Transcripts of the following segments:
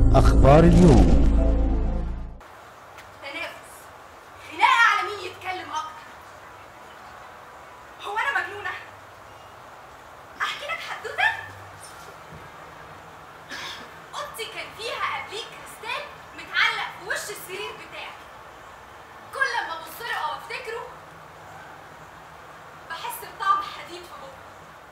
أخبار اليوم تنافس خناقة على مين يتكلم أكتر هو أنا مجنونة؟ أحكي لك حدوتة؟ أوضتي كان فيها قبليه كريستال متعلق في وش السرير بتاعي كل ما أبص له أو أفتكره بحس بطعم حديد في بقي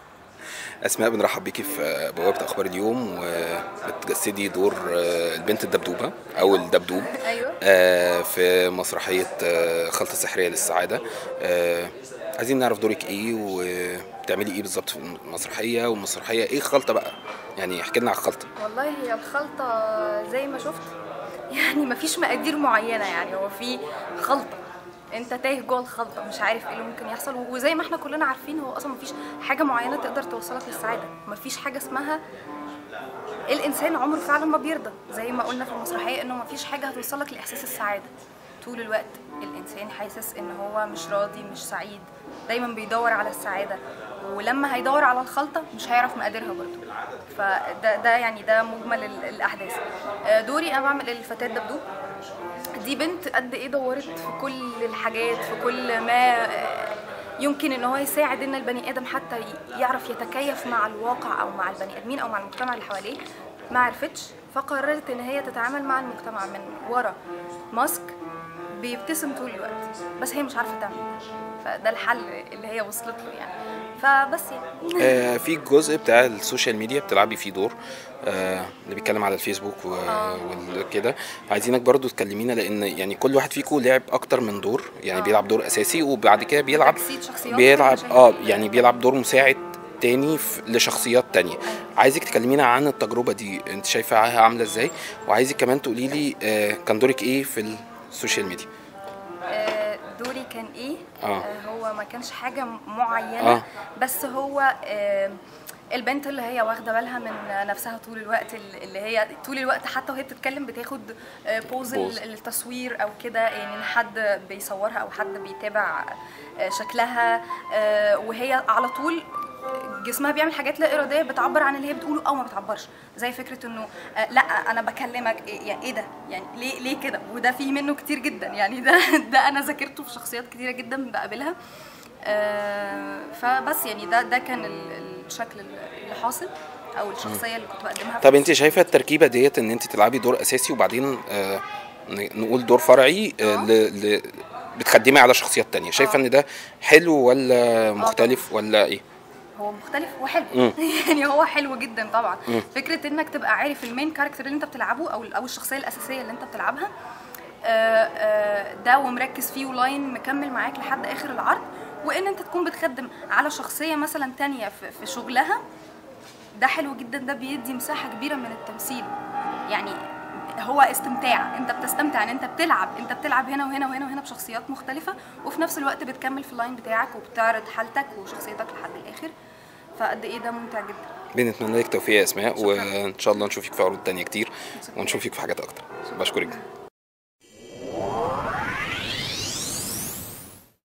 اسماء بنرحب بيكي في بوابه اخبار اليوم وبتجسدي دور البنت الدبدوبه او الدبدوب أيوة. آه، في مسرحيه آه، خلطه سحريه للسعاده آه، عايزين نعرف دورك ايه وبتعملي ايه بالظبط في المسرحيه والمسرحيه ايه خلطه بقى يعني احكي لنا على الخلطه والله هي الخلطة زي ما شفت يعني مفيش مقادير معينة يعني هو في خلطة انت تايه جوه الخلطة مش عارف ايه اللي ممكن يحصل وزي ما احنا كلنا عارفين هو اصلا مفيش حاجة معينة تقدر توصلك للسعادة مفيش حاجة اسمها الانسان عمره فعلا ما بيرضى زي ما قلنا في المسرحية انه مفيش حاجة هتوصلك لاحساس السعادة طول الوقت الانسان حاسس ان هو مش راضي مش سعيد دايما بيدور على السعادة ولما هيدور على الخلطة مش هيعرف مقاديرها برضه فده ده يعني ده مجمل ال- الاحداث آه، دوري انا بعمل الفتاة دبدوب دي بنت قد ايه دورت في كل الحاجات في كل ما آه، يمكن ان هو يساعد ان البني ادم حتى ي- يعرف يتكيف مع الواقع او مع البني ادمين او مع المجتمع اللي حواليه ما عرفتش فقررت ان هي تتعامل مع المجتمع من ورا ماسك بيبتسم طول الوقت بس هي مش عارفه تعمل ده فده الحل اللي هي وصلت له يعني فبس يعني آه، في الجزء بتاع السوشيال ميديا بتلعبي فيه دور آه، اللي بيتكلم على الفيسبوك و- وكده عايزينك برضو تكلمينا لان يعني كل واحد فيكم لعب اكتر من دور يعني آه. بيلعب دور اساسي وبعد كده بيلعب تجسيد شخصيات بيلعب ومشاهد. اه يعني بيلعب دور مساعد تاني في- لشخصيات تانية عايزك تكلمينا عن التجربة دي انت شايفاها عاملة ازاي وعايزك كمان تقولي لي آه، كان دورك ايه في السوشيال ميديا آه، دوري كان ايه آه. هو ما كانش حاجه معينه آه. بس هو آه، البنت اللي هي واخده بالها من نفسها طول الوقت اللي هي طول الوقت حتى وهي بتتكلم بتاخد آه، بوز بوز. ال- التصوير او كده يعني إن حد بيصورها او حد بيتابع آه، شكلها آه، وهي على طول جسمها بيعمل حاجات لا اراديه بتعبر عن اللي هي بتقوله او ما بتعبرش زي فكره انه آه، لا انا بكلمك إيه- يعني ايه ده يعني ليه ليه كده وده في منه كتير جدا يعني ده ده انا ذاكرته في شخصيات كتيره جدا بقابلها آه، فبس يعني ده ده كان ال- الشكل اللي حاصل او الشخصيه اللي كنت بقدمها طب انت شايفه التركيبه ديت ان انت تلعبي دور اساسي وبعدين آه ن- نقول دور فرعي آه ل... ل... بتخدمي على شخصيات تانية شايفه ان ده حلو ولا مختلف ولا ايه هو مختلف وحلو مم. يعني هو حلو جدا طبعا فكره انك تبقى عارف المين كاركتر اللي انت بتلعبه او او الشخصيه الاساسيه اللي انت بتلعبها آه، آه، ده ومركز فيه ولاين مكمل معاك لحد اخر العرض وان انت تكون بتخدم على شخصيه مثلا تانية في- في شغلها ده حلو جدا ده بيدي مساحه كبيره من التمثيل يعني هو استمتاع انت بتستمتع ان انت بتلعب انت بتلعب هنا وهنا وهنا وهنا بشخصيات مختلفه وفي نفس الوقت بتكمل في اللاين بتاعك وبتعرض حالتك وشخصيتك لحد الاخر فقد ايه ده ممتع جدا بنتمنى لك توفيق يا اسماء شكراً. وان شاء الله نشوفك في عروض تانية كتير ونشوفك في حاجات اكتر بشكرك